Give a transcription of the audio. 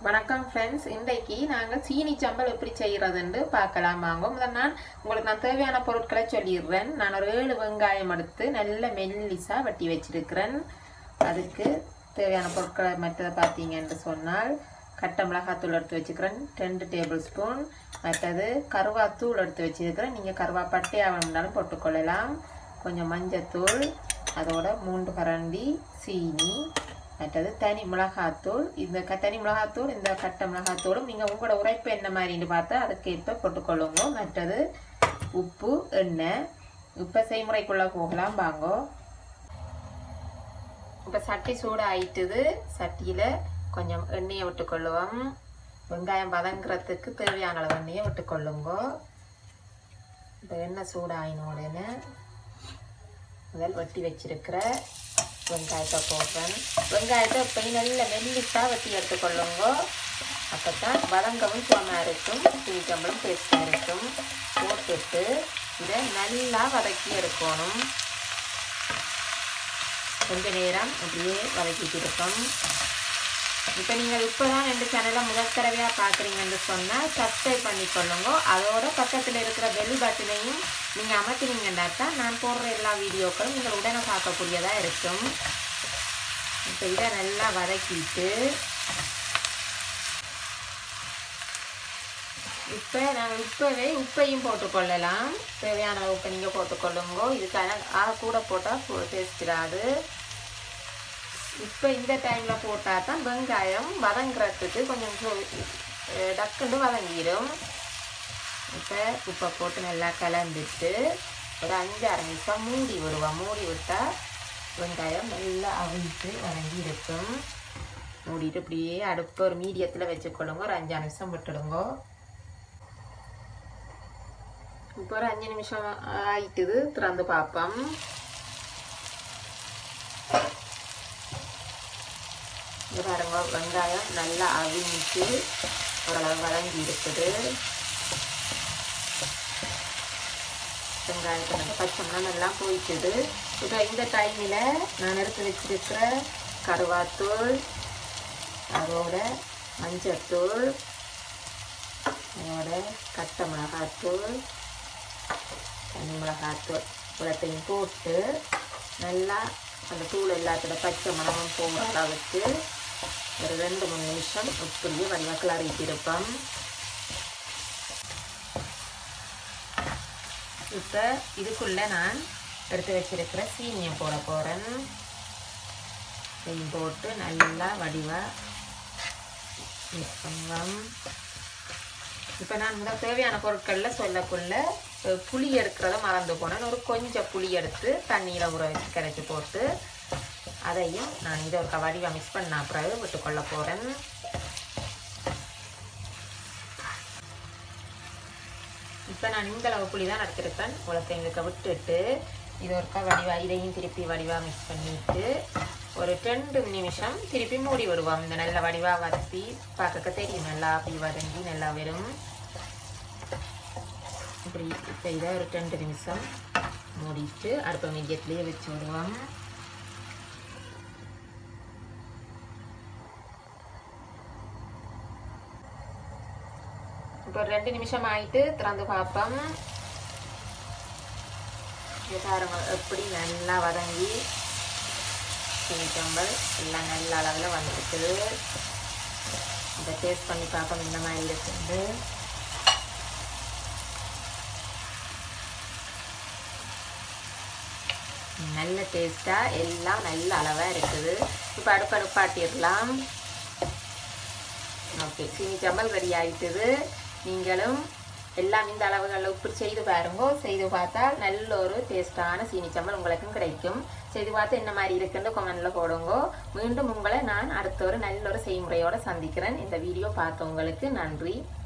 வணக்கம் ஃப்ரெண்ட்ஸ் இன்றைக்கு நாங்கள் சீனி சம்பல் எப்படி செய்கிறதுன்னு பார்க்கலாம் வாங்க முதல் நான் உங்களுக்கு நான் தேவையான பொருட்களை சொல்லிடுறேன் நான் ஒரு ஏழு வெங்காயம் எடுத்து நல்ல மெல்லிசா வெட்டி வச்சிருக்கிறேன் அதுக்கு தேவையான பொருட்களை மற்றதை பார்த்தீங்கன்னு சொன்னால் கட்டை மிளகாத்தூள் எடுத்து வச்சுக்கிறேன் ரெண்டு டேபிள் ஸ்பூன் மற்றது கருவாத்தூள் எடுத்து வச்சிருக்கிறேன் நீங்கள் கருவா பட்டையாக வேணும்னாலும் போட்டுக்கொள்ளலாம் கொஞ்சம் மஞ்சத்தூள் அதோட மூன்று கரண்டி சீனி மற்றது தனி மிளகாத்தூள் இந்த க தனி மிளகாத்தூள் இந்த கட்டை மிளகாத்தூளும் நீங்கள் உங்களோட உரைப்பு என்ன மாதிரின்னு பார்த்தா அதுக்கேற்ப போட்டுக்கொள்ளுங்க மற்றது உப்பு எண்ணெய் இப்போ செய்முறைக்குள்ளே போகலாம் வாங்கோ இப்போ சட்டி சூடு ஆயிட்டுது சட்டியில் கொஞ்சம் எண்ணெயை விட்டுக்கொள்ளுவோம் வெங்காயம் வதங்குறதுக்கு தேவையான அளவு எண்ணெயை விட்டுக்கொள்ளுங்க இப்போ எண்ணெய் சூடு ஆயின உடனே முதல் வெட்டி வச்சிருக்கிற வெங்காயத்தை போடுறேன் வெங்காயத்தை இப்போ நல்ல மெல்லிசாக வெட்டி எடுத்துக்கொள்ளுங்க அப்போ தான் வதங்கவும் சோமாக இருக்கும் சீக்கம்பளும் டேஸ்ட்டாக இருக்கும் போட்டுட்டு இதை நல்லா வதக்கி எடுக்கணும் கொஞ்ச நேரம் அப்படியே வதக்கிட்டு இருக்கோம் இப்போ நீங்கள் இப்போ தான் ரெண்டு சேனலை முதல் தடவையாக பார்க்குறீங்கன்னு சொன்னால் சப்ஸ்கிரைப் பண்ணிக்கொள்ளுங்க அதோட பக்கத்தில் இருக்கிற பெல் பட்டனையும் நீங்கள் அமர்த்தினீங்கன்னா தான் நான் போடுற எல்லா வீடியோக்களும் நீங்கள் உடனே பார்க்கக்கூடியதாக இருக்கும் இப்போ இதை நல்லா வதக்கிட்டு இப்போ நாங்கள் இப்போவே உப்பையும் போட்டுக்கொள்ளலாம் தேவையான உப்பை நீங்கள் போட்டுக்கொள்ளுங்க இதுக்கான ஆக கூட போட்டால் டேஸ்டாது இப்போ இந்த டைமில் போட்டால் தான் வெங்காயம் வதங்குறதுக்கு கொஞ்சம் டக்குன்னு வதங்கிடும் இப்போ உப்பை போட்டு நல்லா கலந்துட்டு ஒரு அஞ்சாறு நிமிஷம் மூடி விடுவோம் மூடி விட்டால் வெங்காயம் நல்லா அவிழ்த்து வதங்கி இருக்கும் மூடிட்டு இப்படியே அடுப்பு ஒரு மீடியத்தில் வச்சுக்கொள்ளுங்க ஒரு அஞ்சாறு நிமிஷம் விட்டுடுங்க இப்போ ஒரு அஞ்சு நிமிஷம் ஆயிட்டுது திறந்து பார்ப்போம் பாருங்க வெங்காயம் நல்லா அவிஞ்சு ஓரளவு வதங்கி இருக்குது வெங்காயத்தை வந்து பச்சை மணம் எல்லாம் போயிட்டுது இப்போ இந்த டைமில் நான் எடுத்து வச்சிருக்கிற கருவாத்தூள் அதோட மஞ்சத்தூள் அதோட கட்டை மிளகாத்தூள் தனி மிளகாத்தூள் இவ்வளோத்தையும் போட்டு நல்லா அந்த தூள் எல்லாத்தோட பச்சை மணமும் போகிற அளவுக்கு ஒரு ரெண்டு மூணு நிமிஷம் இப்படியே வடிவாக கிளறிட்டு இருப்போம் இப்போ இதுக்குள்ளே நான் எடுத்து வச்சிருக்கிற சீனியை போட போகிறேன் சீனி போட்டு நல்லா வடிவாக மிக்ஸ் பண்ணுவோம் இப்போ நான் முதல் தேவையான பொருட்களில் சொல்லக்குள்ள புளி எடுக்கிறத மறந்து போனேன் ஒரு கொஞ்சம் புளி எடுத்து தண்ணியில் ஊற வச்சு கரைச்சி போட்டு அதையும் நான் இதை ஒரு வடிவாக மிக்ஸ் பண்ண பிறகு விட்டுக்கொள்ள போகிறேன் இப்போ நான் இந்த அளவு புளி தான் எடுத்திருப்பேன் உலகத்தைங்களுக்கு விட்டுட்டு இது ஒருக்கா வடிவா இதையும் திருப்பி வடிவாக மிக்ஸ் பண்ணிட்டு ஒரு ரெண்டு நிமிஷம் திருப்பி மூடி விடுவோம் இந்த நல்ல வடிவாக வதப்பி பார்க்க தெரியும் நல்லா அப்படி வதங்கி நல்லா வரும் இப்படி இப்போ இதை ஒரு ரெண்டு நிமிஷம் மூடிட்டு அடுப்ப மீடியத்துலேயே வச்சு விடுவோம் இப்போ ரெண்டு நிமிஷம் ஆயிட்டு திறந்து பார்ப்போம் பாருங்க எப்படி நல்லா வதங்கி சீனிக்கம்பல் எல்லாம் நல்ல அளவில் வந்துருக்குது இதை டேஸ்ட் பண்ணி பார்ப்போம் இந்த மாதிரி இருக்குது நல்ல டேஸ்ட்டாக எல்லாம் நல்ல அளவாக இருக்குது இப்போ அடுப்பு அடுப்பாட்டிடலாம் ஓகே சீனி சம்பல் ரெடி ஆகிட்டுது நீங்களும் எல்லாம் இந்த அளவுகளில் உப்பு செய்து பாருங்க செய்து பார்த்தா நல்ல ஒரு டேஸ்டான சீனி சம்பல் உங்களுக்கும் கிடைக்கும் செய்து பார்த்து என்ன மாதிரி இருக்குன்னு கமெண்ட்ல போடுங்க மீண்டும் உங்களை நான் அடுத்த ஒரு நல்ல ஒரு செய்முறையோடு சந்திக்கிறேன் இந்த வீடியோ பார்த்தவங்களுக்கு நன்றி